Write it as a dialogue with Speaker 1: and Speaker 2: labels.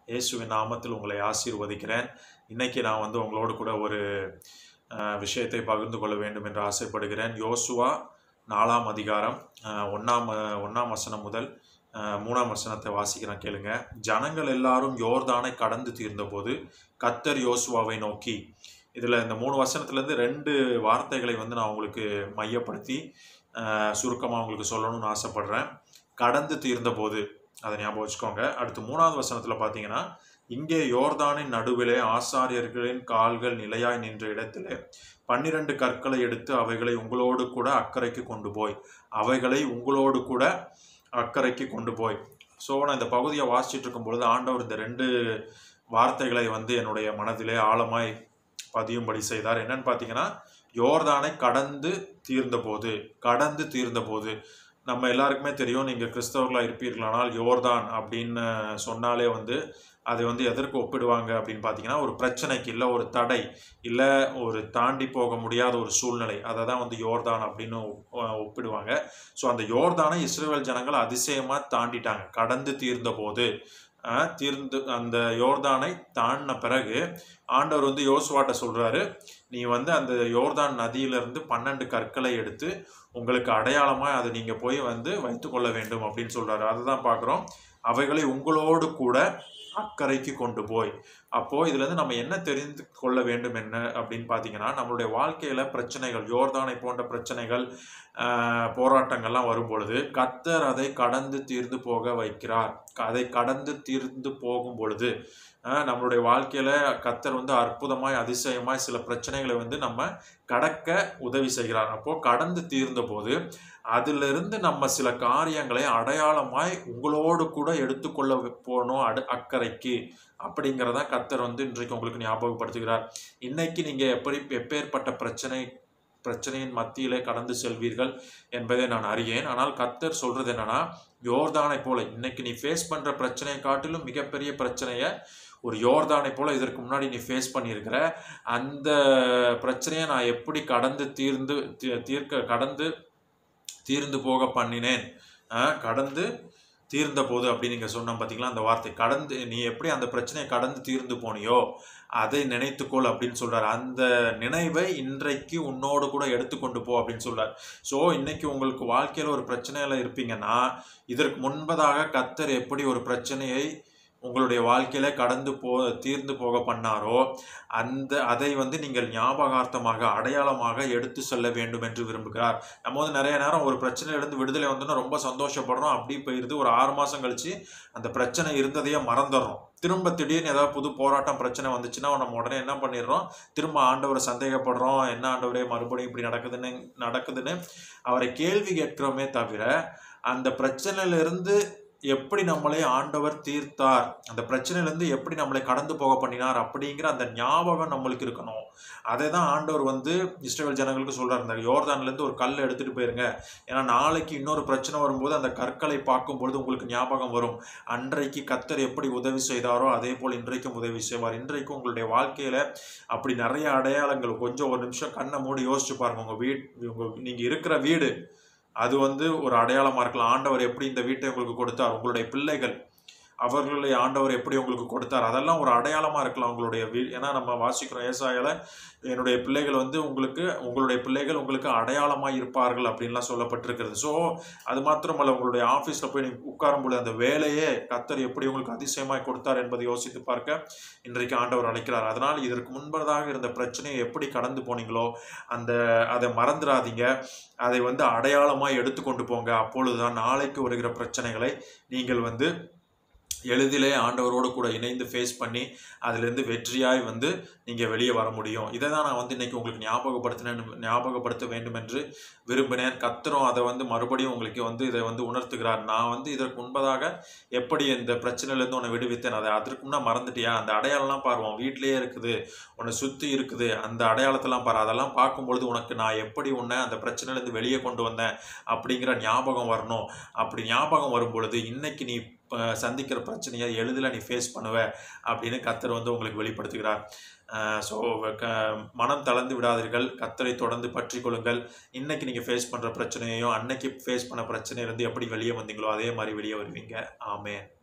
Speaker 1: இயேசுவின் நாமத்தில் உங்களை ஆசீர்வதிக்கிறேன் இன்னைக்கு நான் வந்து உங்களோடு கூட ஒரு அஹ், விஷயத்தை பகிர்ந்து கொள்ள வேண்டும் என்று ஆசைப்படுகிறேன் யோசுவா நாலாம் அதிகாரம் அஹ், ஒண்ணாம் அஹ், ஒண்ணாம் வசனம் முதல் அஹ், மூணாம் வசனத்தை வாசிக்கிறேன் கேளுங்க ஜனங்கள் எல்லாரும் யோர்தானை கடந்து தீர்ந்தபோது கத்தர் யோசுவாவை நோக்கி இதில் இந்த மூணு வசனத்துலேருந்து ரெண்டு வார்த்தைகளை வந்து நான் உங்களுக்கு மையப்படுத்தி சுருக்கமாக உங்களுக்கு சொல்லணும்னு ஆசைப்படுறேன் கடந்து தீர்ந்தபோது அதை ஞாபகம் வச்சுக்கோங்க அடுத்து மூணாவது வசனத்தில் பார்த்தீங்கன்னா இங்கே யோர்தானின் நடுவிலே ஆசாரியர்களின் கால்கள் நிலையாய் நின்ற இடத்திலே பன்னிரண்டு கற்களை எடுத்து அவைகளை உங்களோடு கூட அக்கறைக்கு கொண்டு போய் அவைகளை உங்களோடு கூட அக்கறைக்கு கொண்டு போய் ஸோ நான் இந்த பகுதியை வாசிச்சுட்டு இருக்கும் பொழுது ஆண்டவர் இந்த ரெண்டு வார்த்தைகளை வந்து என்னுடைய மனதிலே ஆழமாய் பதியும்படி செய்தார் என்னன்னு பார்த்தீங்கன்னா யோர்தானை கடந்து தீர்ந்தபோது கடந்து தீர்ந்தபோது நம்ம எல்லாருக்குமே தெரியும் நீங்கள் கிறிஸ்தவர்களாக இருப்பீர்களானால் யோர்தான் அப்படின்னு சொன்னாலே வந்து அதை வந்து எதற்கு ஒப்பிடுவாங்க அப்படின்னு பார்த்தீங்கன்னா ஒரு பிரச்சனைக்கு இல்லை ஒரு தடை இல்லை ஒரு தாண்டி போக முடியாத ஒரு சூழ்நிலை அதை தான் வந்து யோர்தான் அப்படின்னு ஒ- ஒப்பிடுவாங்க ஸோ அந்த யோர்தானை இஸ்ரேல் ஜனங்கள் அதிசயமாக தாண்டிட்டாங்க கடந்து தீர்ந்த போது அஹ், தீர்ந்து அந்த யோர்தானை தாண்டின பிறகு ஆண்டவர் வந்து யோசுவாட்ட சொல்றாரு நீ வந்து அந்த யோர்தான் நதியிலிருந்து பன்னெண்டு கற்களை எடுத்து உங்களுக்கு அடையாளமாக அதை நீங்க போய் வந்து வைத்துக்கொள்ள வேண்டும் அப்படின்னு சொல்றாரு அதை தான் பார்க்குறோம் அவைகளை உங்களோடு கூட அக்கறைக்கு கொண்டு போய் அப்போ இதுல இருந்து நம்ம என்ன தெரிந்து கொள்ள வேண்டும் என்ன அப்படின்னு பார்த்தீங்கன்னா நம்மளுடைய வாழ்க்கையில பிரச்சனைகள் யோர்தானை போன்ற பிரச்சனைகள் ஆஹ், போராட்டங்கள்லாம் வரும் பொழுது கத்தர் அதை கடந்து தீர்ந்து போக வைக்கிறார் அதை கடந்து தீர்ந்து போகும் பொழுது ஆஹ், நம்மளுடைய வாழ்க்கையில கத்தர் வந்து அற்புதமாய் அதிசயமாய் சில பிரச்சனைகளை வந்து நம்ம கடக்க உதவி செய்கிறார் அப்போ கடந்து தீர்ந்த போது அதிலிருந்து நம்ம சில காரியங்களை அடையாளமாய் உங்களோடு கூட எடுத்துக்கொள்ள போகணும் அடு அக்கறைக்கு அப்படிங்கிறத கத்தர் வந்து இன்றைக்கு உங்களுக்கு ஞாபகப்படுத்துகிறார் இன்னைக்கு நீங்க எப்படி எப்பேற்பட்ட பிரச்சனை பிரச்சனையின் மத்தியிலே கடந்து செல்வீர்கள் என்பதை நான் அறியேன் ஆனால் கத்தர் சொல்றது என்னன்னா யோர்தானை போல இன்னைக்கு நீ ஃபேஸ் பண்ற பிரச்சனையை காட்டிலும் மிகப்பெரிய பிரச்சனையை ஒரு யோர்தானை போல இதற்கு முன்னாடி நீ ஃபேஸ் பண்ணியிருக்கிற அந்த பிரச்சனையை நான் எப்படி கடந்து தீர்ந்து தீ- தீர்க்க கடந்து தீர்ந்து போக பண்ணினேன் அஹ், கடந்து தீர்ந்த போது அப்படின்னு நீங்க சொன்ன பார்த்தீங்களா அந்த வார்த்தை கடந்து நீ எப்படி அந்த பிரச்சனையை கடந்து தீர்ந்து போனியோ அதை நினைத்துக்கொள் அப்படின்னு சொல்றாரு அந்த நினைவை இன்றைக்கு உன்னோடு கூட எடுத்துக்கொண்டு போ அப்படின்னு சொல்றாரு ஸோ இன்னைக்கு உங்களுக்கு வாழ்க்கையில ஒரு பிரச்சனையில இருப்பீங்கன்னா இதற்கு முன்பதாக கத்தர் எப்படி ஒரு பிரச்சனையை உங்களுடைய வாழ்க்கையில கடந்து போ தீர்ந்து போக பண்ணாரோ அந்த அதை வந்து நீங்கள் ஞாபகார்த்தமாக அடையாளமாக எடுத்து செல்ல வேண்டும் என்று விரும்புகிறார் நம்ம வந்து நிறைய நேரம் ஒரு பிரச்சனையிலிருந்து விடுதலை வந்தோன்னா ரொம்ப சந்தோஷப்படுறோம் அப்படி போயிருது ஒரு ஆறு மாசம் கழிச்சு அந்த பிரச்சனை இருந்ததையே மறந்துடுறோம் திரும்ப திடீர்னு ஏதாவது புது போராட்டம் பிரச்சனை வந்துச்சுன்னா நம்ம உடனே என்ன பண்ணிடுறோம் திரும்ப ஆண்டவரை சந்தேகப்படுறோம் என்ன ஆண்டவரே மறுபடியும் இப்படி நடக்குதுன்னு நடக்குதுன்னு அவரை கேள்வி கேட்கிறோமே தவிர அந்த பிரச்சனையிலிருந்து எப்படி நம்மளை ஆண்டவர் தீர்த்தார் அந்த பிரச்சனையிலேருந்து எப்படி நம்மளை கடந்து போக பண்ணினார் அப்படிங்கிற அந்த ஞாபகம் நம்மளுக்கு இருக்கணும் அதை தான் ஆண்டவர் வந்து இஸ்ரேல் ஜனங்களுக்கு சொல்றாரு இந்த யோர்தான்லேருந்து ஒரு கல் எடுத்துட்டு போயிருங்க ஏன்னா நாளைக்கு இன்னொரு பிரச்சனை வரும்போது அந்த கற்களை பார்க்கும்பொழுது உங்களுக்கு ஞாபகம் வரும் அன்றைக்கு கத்தர் எப்படி உதவி செய்தாரோ அதே போல் இன்றைக்கும் உதவி செய்வார் இன்றைக்கும் உங்களுடைய வாழ்க்கையில அப்படி நிறைய அடையாளங்கள் கொஞ்சம் ஒரு நிமிஷம் கண்ணை மூடி யோசிச்சு பாருங்க உங்க வீட் உங்க நீங்க இருக்கிற வீடு அது வந்து ஒரு அடையாளமா இருக்கலாம் ஆண்டவர் எப்படி இந்த வீட்டை உங்களுக்கு கொடுத்தார் உங்களுடைய பிள்ளைகள் அவர்களுடைய ஆண்டவர் எப்படி உங்களுக்கு கொடுத்தார் அதெல்லாம் ஒரு அடையாளமா இருக்கலாம் உங்களுடைய வீ ஏன்னா நம்ம வாசிக்கிறோம் ஏசாயால என்னுடைய பிள்ளைகள் வந்து உங்களுக்கு உங்களுடைய பிள்ளைகள் உங்களுக்கு அடையாளமாக இருப்பார்கள் அப்படின்லாம் சொல்லப்பட்டிருக்கிறது ஸோ அது மாத்திரமல்ல உங்களுடைய ஆஃபீஸில் போய் நீங்கள் உட்காரும்போது அந்த வேலையே கத்தர் எப்படி உங்களுக்கு அதிசயமாய் கொடுத்தார் என்பதை யோசித்து பார்க்க இன்றைக்கு ஆண்டவர் அழைக்கிறார் அதனால் இதற்கு முன்பதாக இருந்த பிரச்சனையை எப்படி கடந்து போனீங்களோ அந்த அதை மறந்துடாதீங்க அதை வந்து அடையாளமாக எடுத்துக்கொண்டு போங்க அப்பொழுதுதான் நாளைக்கு வருகிற பிரச்சனைகளை நீங்கள் வந்து எளிதிலே ஆண்டவரோடு கூட இணைந்து ஃபேஸ் பண்ணி அதிலிருந்து வெற்றியாய் வந்து நீங்கள் வெளியே வர முடியும் இதை தான் நான் வந்து இன்னைக்கு உங்களுக்கு ஞாபகப்படுத்தினேன் ஞாபகப்படுத்த வேண்டும் என்று விரும்பினேன் கத்தரும் அதை வந்து மறுபடியும் உங்களுக்கு வந்து இதை வந்து உணர்த்துகிறார் நான் வந்து இதற்கு முன்பதாக எப்படி இந்த பிரச்சனையிலேருந்து உன்னை விடுவித்தேன் அதை அதற்கு முன்னே மறந்துட்டியா அந்த அடையாளம்லாம் பாரு உன் வீட்டிலேயே இருக்குது உன்னை சுற்றி இருக்குது அந்த அடையாளத்தெல்லாம் பாரு அதெல்லாம் பார்க்கும்பொழுது உனக்கு நான் எப்படி உன்னை அந்த பிரச்சனையிலேருந்து வெளியே கொண்டு வந்தேன் அப்படிங்கிற ஞாபகம் வரணும் அப்படி ஞாபகம் வரும் பொழுது இன்னைக்கு நீ அஹ், சந்திக்கிற பிரச்சனையை எளிதில் நீ ஃபேஸ் பண்ணுவ அப்படின்னு கத்தர் வந்து உங்களுக்கு வெளிப்படுத்துகிறார் ஸோ க மனம் தளர்ந்து விடாதீர்கள் கத்தரை தொடர்ந்து பற்றி கொள்ளுங்கள் இன்னைக்கு நீங்கள் ஃபேஸ் பண்ணுற பிரச்சனையையும் அன்னைக்கு ஃபேஸ் பண்ண பிரச்சனையிலேருந்து எப்படி வெளியே வந்தீங்களோ அதே மாதிரி வெளியே வருவீங்க ஆமென்